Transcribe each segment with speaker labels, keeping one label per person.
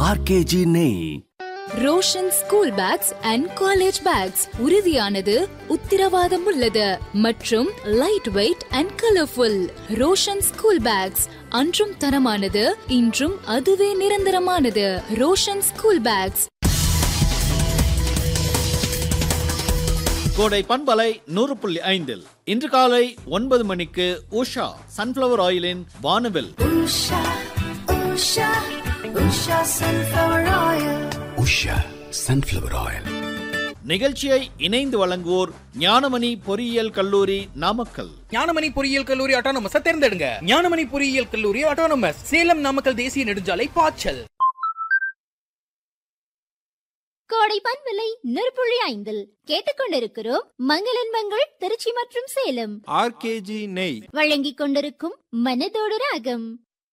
Speaker 1: RKG நெய்
Speaker 2: Roshan school bags and college bags உறுதியானது உத்திரவாதம் உள்ளது மற்றும் light weight and colourful Roshan school bags அன்றும் தரமானது இன்றும் அதுவே நிரந்தரமானது ரோஷன் ஸ்கூல் பேக்ஸ்
Speaker 3: கோடை பண்பலை நூறு புள்ளி ஐந்தில் இன்று காலை ஒன்பது மணிக்கு உஷா சன்ஃபிளவர் ஆயிலின் வானவில்
Speaker 1: உஷா சன்ஃபிளவர் ஆயில்
Speaker 3: நிகழ்ச்சியை இணைந்து வழங்குவோர் ஞானமணி பொறியியல் கல்லூரி நாமக்கல்
Speaker 4: ஞானமணி பொறியியல் கல்லூரி ஆட்டோனமஸ் தேர்ந்தெடுங்க ஞானமணி பொறியியல் கல்லூரி ஆட்டோனமஸ் சேலம் நாமக்கல் தேசிய நெடுஞ்சாலை பாய்ச்சல்
Speaker 5: கோடை பண்பலை நெருப்புள்ளி ஐந்தில் கேட்டுக்கொண்டிருக்கிறோம் மங்களன் மங்கள் திருச்சி மற்றும் சேலம்
Speaker 6: ஆர்கேஜி நெய்
Speaker 5: வழங்கிக் கொண்டிருக்கும் மனதோடு ராகம்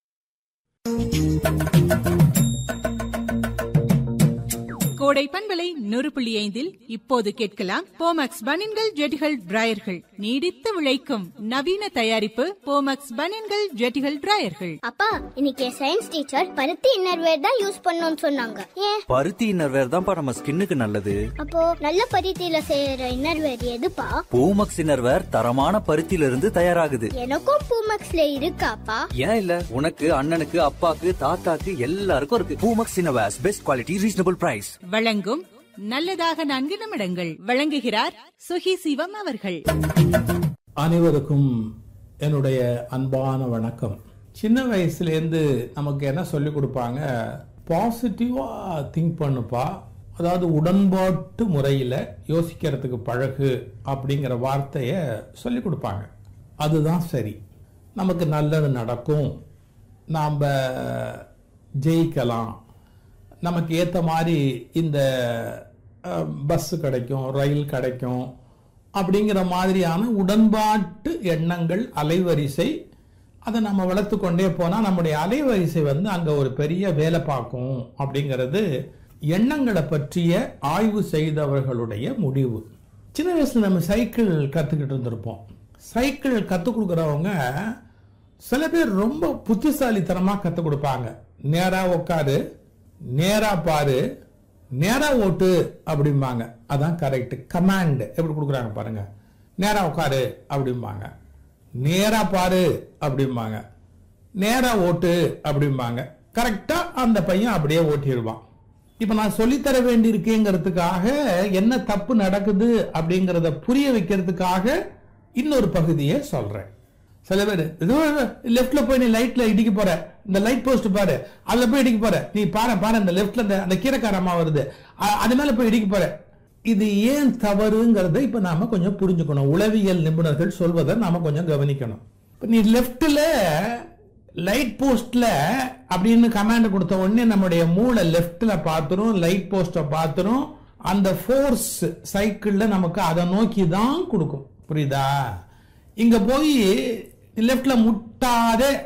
Speaker 7: கோடை பண்பலை நூறு புள்ளி ஐந்தில் இப்போது கேட்கலாம் போமக்ஸ் பனின்கள் ஜெட்டிகள் டிராயர்கள் நீடித்து விளைக்கும் நவீன தயாரிப்பு போமக்ஸ் பனின்கள் ஜெட்டிகள் டிராயர்கள்
Speaker 5: அப்பா இன்னைக்கு சயின்ஸ் டீச்சர் பருத்தி இன்னர்வேர் தான் யூஸ் பண்ணணும்னு சொன்னாங்க ஏன்
Speaker 8: பருத்தி இன்னர்வேர் தான்ப்பா நம்ம ஸ்கின்னுக்கு நல்லது
Speaker 5: அப்போ நல்ல பருத்தியில செய்யற இன்னர்வேர் எதுப்பா
Speaker 8: பூமக்ஸ் இன்னர்வேர் தரமான பருத்தியில இருந்து தயாராகுது
Speaker 5: எனக்கும் பூமக்ஸ்ல இருக்காப்பா
Speaker 8: ஏன் இல்ல உனக்கு அண்ணனுக்கு அப்பாக்கு தாத்தாக்கு எல்லாருக்கும் இருக்கு Poomex innerwears best quality reasonable price
Speaker 7: வழங்கும் நல்லதாக நான்கு நிமிடங்கள் வழங்குகிறார் சுகி சிவம் அவர்கள்
Speaker 9: அனைவருக்கும் என்னுடைய அன்பான வணக்கம் சின்ன வயசுலேருந்து நமக்கு என்ன சொல்லி கொடுப்பாங்க பாசிட்டிவாக திங்க் பண்ணுப்பா அதாவது உடன்பாட்டு முறையில் யோசிக்கிறதுக்கு பழகு அப்படிங்கிற வார்த்தையை சொல்லி கொடுப்பாங்க அதுதான் சரி நமக்கு நல்லது நடக்கும் நாம் ஜெயிக்கலாம் நமக்கு ஏற்ற மாதிரி இந்த பஸ்ஸு கிடைக்கும் ரயில் கிடைக்கும் அப்படிங்கிற மாதிரியான உடன்பாட்டு எண்ணங்கள் அலைவரிசை அதை நம்ம வளர்த்து கொண்டே போனால் நம்முடைய அலைவரிசை வந்து அங்கே ஒரு பெரிய வேலை பார்க்கும் அப்படிங்கிறது எண்ணங்களை பற்றிய ஆய்வு செய்தவர்களுடைய முடிவு சின்ன வயசில் நம்ம சைக்கிள் கற்றுக்கிட்டு இருந்திருப்போம் சைக்கிள் கற்றுக் கொடுக்குறவங்க சில பேர் ரொம்ப புத்திசாலித்தனமாக கற்றுக் கொடுப்பாங்க நேராக உட்காரு நேரா பாரு நேரா ஓட்டு அப்படிம்பாங்க அதான் கரெக்ட் கமாண்ட் எப்படி கொடுக்குறாங்க பாருங்க நேரா உட்காரு அப்படிம்பாங்க நேரா பாரு அப்படிம்பாங்க நேரா ஓட்டு அப்படிம்பாங்க கரெக்டா அந்த பையன் அப்படியே ஓட்டிடுவான் இப்ப நான் சொல்லித்தர வேண்டியிருக்கேங்கிறதுக்காக என்ன தப்பு நடக்குது அப்படிங்கிறத புரிய வைக்கிறதுக்காக இன்னொரு பகுதியை சொல்றேன் சில பேர் ஏதோ லெஃப்ட்ல போய் நீ லைட்ல இடிக்க போற இந்த லைட் போஸ்ட் பாரு அதுல போய் இடிக்க போற நீ பாரு பாரு இந்த லெஃப்ட்ல இந்த அந்த கீரைக்காரமா வருது அ- அது மேல போய் இடிக்க போற இது ஏன் தவறுங்கிறத இப்ப நாம கொஞ்சம் புரிஞ்சுக்கணும் உளவியல் நிபுணர்கள் சொல்வதை நாம கொஞ்சம் கவனிக்கணும் இப்ப நீ லெஃப்ட்ல லைட் போஸ்ட்ல அப்படின்னு கமாண்ட் கொடுத்த உடனே நம்முடைய மூளை லெஃப்ட்ல பார்த்துரும் லைட் போஸ்ட பார்த்துரும் அந்த ஃபோர்ஸ் சைக்கிள்ல நமக்கு அதை நோக்கி தான் கொடுக்கும் புரியுதா இங்க போய் லெஃப்ட்ல முட்டாதே